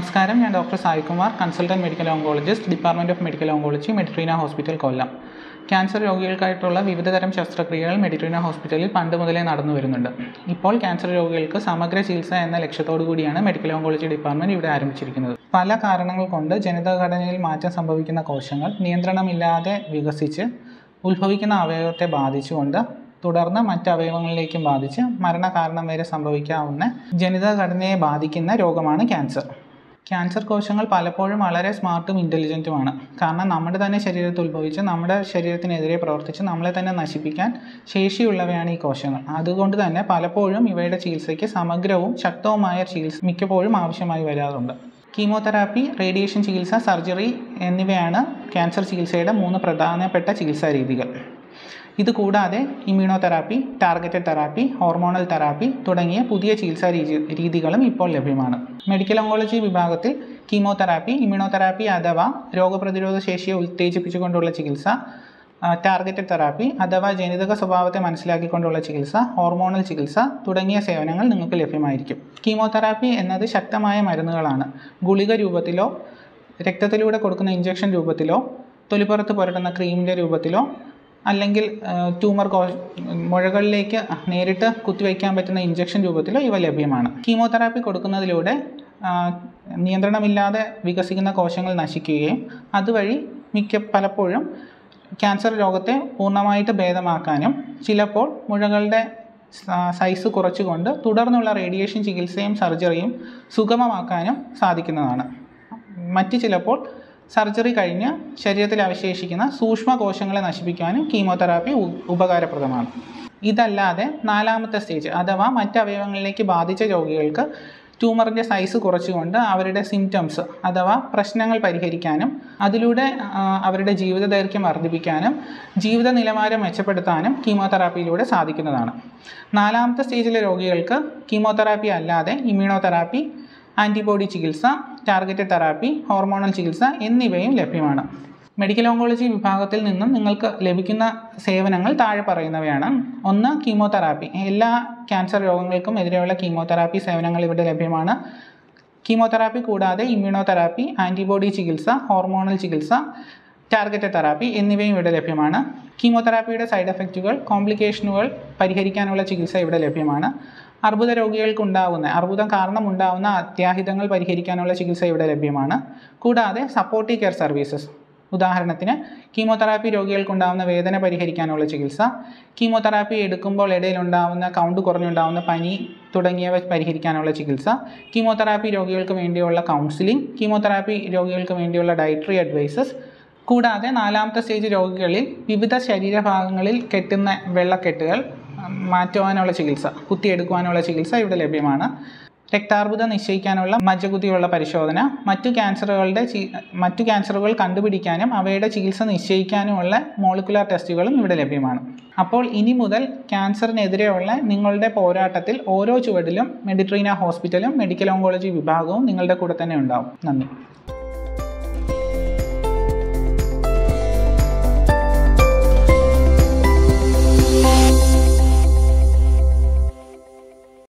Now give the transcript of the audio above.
നമസ്കാരം ഞാൻ doctor Saikumar consultant medical oncologist department of medical oncology Meditrina hospital Kollam cancer രോഗികൾക്കായിട്ടുള്ള വിവിധതരം ശസ്ത്രക്രിയകൾ മെഡിട്രീന ഹോസ്പിറ്റലിൽ പണ്ട് മുതലേ നടന്നു വരുന്നുണ്ട് ഇപ്പോൾ ക്യാൻസർ രോഗികൾക്ക് സമഗ്ര ചികിത്സ എന്ന ലക്ഷ്യത്തോടു കൂടിയാണ് മെഡിക്കൽ ഓങ്കോളജി ഡിപ്പാർട്ട്മെൻറ്റ് ഇവിടെ ആരംഭിച്ചിരിക്കുന്നത് പല കാരണങ്ങൾ കൊണ്ട് ജനിതഘടനയിൽ മാറ്റം സംഭവിക്കുന്ന കോശങ്ങൾ നിയന്ത്രണമില്ലാതെ വികസിച്ച് ഉത്ഭവിക്കുന്ന അവയവത്തെ ബാധിച്ചുകൊണ്ട് തുടർന്ന് മറ്റ് അവയവങ്ങളിലേക്കും ബാധിച്ച് മരണകാരണം വരെ സംഭവിക്കാവുന്ന ജനിതഘടനയെ ബാധിക്കുന്ന രോഗമാണ് ക്യാൻസർ ക്യാൻസർ കോശങ്ങൾ പലപ്പോഴും വളരെ സ്മാർട്ടും ഇൻ്റലിജൻറ്റുമാണ് കാരണം നമ്മുടെ തന്നെ ശരീരത്തിൽ ഉത്ഭവിച്ച് നമ്മുടെ ശരീരത്തിനെതിരെ പ്രവർത്തിച്ച് നമ്മളെ തന്നെ നശിപ്പിക്കാൻ ശേഷിയുള്ളവയാണ് ഈ കോശങ്ങൾ അതുകൊണ്ട് തന്നെ പലപ്പോഴും ഇവയുടെ ചികിത്സയ്ക്ക് സമഗ്രവും ശക്തവുമായ ചികിത്സ മിക്കപ്പോഴും ആവശ്യമായി വരാറുണ്ട് കീമോതെറാപ്പി റേഡിയേഷൻ ചികിത്സ സർജറി എന്നിവയാണ് ക്യാൻസർ ചികിത്സയുടെ മൂന്ന് പ്രധാനപ്പെട്ട ചികിത്സാ രീതികൾ ഇത് കൂടാതെ immunotherapy targeted therapy hormonal therapy തുടങ്ങിയ പുതിയ ചികിത്സാ രീതി രീതികളും ഇപ്പോൾ ലഭ്യമാണ് മെഡിക്കൽ ഓങ്കോളജി വിഭാഗത്തിൽ കീമോതെറാപ്പി ഇമ്മ്യൂണോതെറാപ്പി അഥവാ രോഗപ്രതിരോധ ശേഷിയെ ഉത്തേജിപ്പിച്ചുകൊണ്ടുള്ള ചികിത്സ ടാർഗറ്റഡ് തെറാപ്പി അഥവാ ജനിതക സ്വഭാവത്തെ മനസ്സിലാക്കിക്കൊണ്ടുള്ള ചികിത്സ ഹോർമോണൽ ചികിത്സ തുടങ്ങിയ സേവനങ്ങൾ നിങ്ങൾക്ക് ലഭ്യമായിരിക്കും കീമോതെറാപ്പി എന്നത് ശക്തമായ മരുന്നുകളാണ് ഗുളിക രൂപത്തിലോ രക്തത്തിലൂടെ കൊടുക്കുന്ന ഇഞ്ചക്ഷൻ രൂപത്തിലോ തൊലിപ്പുറത്ത് പുരട്ടുന്ന ക്രീമിൻ്റെ രൂപത്തിലോ അല്ലെങ്കിൽ ട്യൂമർ കോ മുഴകളിലേക്ക് നേരിട്ട് കുത്തിവയ്ക്കാൻ പറ്റുന്ന ഇഞ്ചക്ഷൻ രൂപത്തിലോ ഇവ ലഭ്യമാണ് കീമോതെറാപ്പി കൊടുക്കുന്നതിലൂടെ നിയന്ത്രണമില്ലാതെ വികസിക്കുന്ന കോശങ്ങൾ നശിക്കുകയും അതുവഴി മിക്ക പലപ്പോഴും ക്യാൻസർ രോഗത്തെ പൂർണ്ണമായിട്ട് ഭേദമാക്കാനും ചിലപ്പോൾ മുഴകളുടെ സൈസ് കുറച്ചുകൊണ്ട് തുടർന്നുള്ള റേഡിയേഷൻ ചികിത്സയും സർജറിയും സുഗമമാക്കാനും സാധിക്കുന്നതാണ് മറ്റ് ചിലപ്പോൾ സർജറി കഴിഞ്ഞ് ശരീരത്തിൽ അവശേഷിക്കുന്ന സൂക്ഷ്മ കോശങ്ങളെ നശിപ്പിക്കാനും കീമോതെറാപ്പി ഉപകാരപ്രദമാണ് ഇതല്ലാതെ നാലാമത്തെ സ്റ്റേജ് അഥവാ മറ്റ് അവയവങ്ങളിലേക്ക് ബാധിച്ച രോഗികൾക്ക് ട്യൂമറിൻ്റെ സൈസ് കുറച്ചുകൊണ്ട് അവരുടെ സിംറ്റംസ് അഥവാ പ്രശ്നങ്ങൾ പരിഹരിക്കാനും അതിലൂടെ അവരുടെ ജീവിത ദൈർഘ്യം വർദ്ധിപ്പിക്കാനും ജീവിത നിലവാരം മെച്ചപ്പെടുത്താനും കീമോതെറാപ്പിയിലൂടെ സാധിക്കുന്നതാണ് നാലാമത്തെ സ്റ്റേജിലെ രോഗികൾക്ക് കീമോതെറാപ്പി അല്ലാതെ ഇമ്മ്യൂണോതെറാപ്പി ആൻറ്റിബോഡി ചികിത്സ ടാർഗറ്റഡ് തെറാപ്പി ഹോർമോണൽ ചികിത്സ എന്നിവയും ലഭ്യമാണ് മെഡിക്കൽ ഓങ്കോളജി വിഭാഗത്തിൽ നിന്നും നിങ്ങൾക്ക് ലഭിക്കുന്ന സേവനങ്ങൾ താഴെ പറയുന്നവയാണ് ഒന്ന് കീമോതെറാപ്പി എല്ലാ ക്യാൻസർ രോഗങ്ങൾക്കും എതിരെയുള്ള കീമോതെറാപ്പി സേവനങ്ങൾ ഇവിടെ ലഭ്യമാണ് കീമോതെറാപ്പി കൂടാതെ ഇമ്മ്യൂണോതെറാപ്പി ആൻറ്റിബോഡി ചികിത്സ ഹോർമോണൽ ചികിത്സ ടാർഗറ്റഡ് തെറാപ്പി എന്നിവയും ഇവിടെ ലഭ്യമാണ് കീമോതെറാപ്പിയുടെ സൈഡ് എഫക്റ്റുകൾ കോംപ്ലിക്കേഷനുകൾ പരിഹരിക്കാനുള്ള ചികിത്സ ഇവിടെ ലഭ്യമാണ് അർബുദ രോഗികൾക്കുണ്ടാവുന്ന അർബുദം കാരണം ഉണ്ടാവുന്ന അത്യാഹിതങ്ങൾ പരിഹരിക്കാനുള്ള ചികിത്സ ഇവിടെ ലഭ്യമാണ് കൂടാതെ സപ്പോർട്ടീവ് കെയർ സർവീസസ് ഉദാഹരണത്തിന് കീമോതെറാപ്പി രോഗികൾക്കുണ്ടാകുന്ന വേദന പരിഹരിക്കാനുള്ള ചികിത്സ കീമോതെറാപ്പി എടുക്കുമ്പോൾ ഇടയിലുണ്ടാകുന്ന കൗണ്ട് കുറഞ്ഞുണ്ടാകുന്ന പനി തുടങ്ങിയവ പരിഹരിക്കാനുള്ള ചികിത്സ കീമോതെറാപ്പി രോഗികൾക്ക് വേണ്ടിയുള്ള കൗൺസിലിംഗ് കീമോതെറാപ്പി രോഗികൾക്ക് വേണ്ടിയുള്ള ഡയറ്ററി അഡ്വൈസസ് കൂടാതെ നാലാമത്തെ സ്റ്റേജ് രോഗികളിൽ വിവിധ ശരീരഭാഗങ്ങളിൽ കെട്ടുന്ന വെള്ളക്കെട്ടുകൾ മാറ്റുവാനുള്ള ചികിത്സ കുത്തിയെടുക്കുവാനുള്ള ചികിത്സ ഇവിടെ ലഭ്യമാണ് രക്താർബുദം നിശ്ചയിക്കാനുള്ള മജ്ജകുത്തിയുള്ള പരിശോധന മറ്റു ക്യാൻസറുകളുടെ മറ്റു ക്യാൻസറുകൾ കണ്ടുപിടിക്കാനും അവയുടെ ചികിത്സ നിശ്ചയിക്കാനുമുള്ള മോളിക്കുലാർ ടെസ്റ്റുകളും ഇവിടെ ലഭ്യമാണ് അപ്പോൾ ഇനി മുതൽ ക്യാൻസറിനെതിരെയുള്ള നിങ്ങളുടെ പോരാട്ടത്തിൽ ഓരോ ചുവടിലും മെഡിട്രീന ഹോസ്പിറ്റലും മെഡിക്കൽ ഓങ്കോളജി വിഭാഗവും നിങ്ങളുടെ കൂടെ തന്നെ ഉണ്ടാവും നന്ദി